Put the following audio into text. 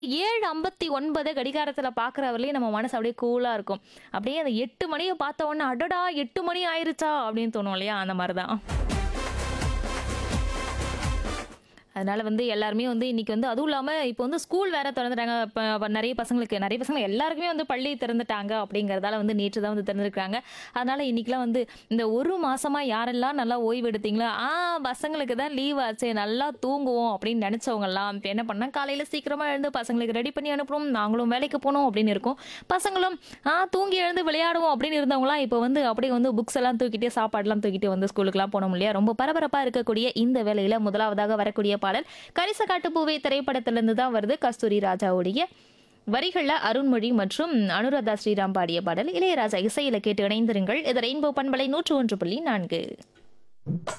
ஏழு ஐம்பத்தி ஒன்பது கடிகாரத்தில் பார்க்குறவரையும் நம்ம மனசு அப்படியே கூலாக இருக்கும் அப்படியே அந்த எட்டு மணியை பார்த்த உடனே அடடா எட்டு மணி ஆயிருச்சா அப்படின்னு தோணும் இல்லையா அந்த மாதிரி தான் அதனால வந்து எல்லாருமே வந்து இன்னைக்கு வந்து அதுவும் இல்லாமல் இப்போ வந்து ஸ்கூல் வேற திறந்துட்டாங்க இப்போ நிறைய பசங்களுக்கு நிறைய பசங்க எல்லாருக்குமே வந்து பள்ளி திறந்துட்டாங்க அப்படிங்கிறதால வந்து நேற்று தான் வந்து திறந்துருக்காங்க அதனால இன்னைக்கெல்லாம் வந்து இந்த ஒரு மாசமா யாரெல்லாம் நல்லா ஓய்வு எடுத்தீங்களோ ஆ பசங்களுக்கு தான் லீவ் ஆச்சு நல்லா தூங்குவோம் அப்படின்னு நினைச்சவங்கலாம் இப்போ என்ன பண்ணா காலையில சீக்கிரமா எழுந்து பசங்களுக்கு ரெடி பண்ணி அனுப்பணும் நாங்களும் வேலைக்கு போகணும் அப்படின்னு இருக்கும் பசங்களும் ஆ தூங்கி எழுந்து விளையாடுவோம் அப்படின்னு இருந்தவங்களாம் இப்போ வந்து அப்படியே வந்து புக்ஸ் எல்லாம் தூக்கிட்டு சாப்பாடுலாம் தூக்கிட்டு வந்து ஸ்கூலுக்குலாம் போனோம் இல்லையா ரொம்ப பரபரப்பா இருக்கக்கூடிய இந்த வேலையில முதலாவதாக வரக்கூடிய பாடல் கரிச காட்டுப்பூவே திரைப்படத்திலிருந்து தான் வருது கஸ்தூரி ராஜாவுடைய வரிகள்ல அருண்மொழி மற்றும் அனுராதா ஸ்ரீராம் பாடிய பாடல் இளையராஜா இசையில கேட்டு இணைந்திருங்கள் இது ரெயின்போ பண்பலை நூற்று ஒன்று புள்ளி நான்கு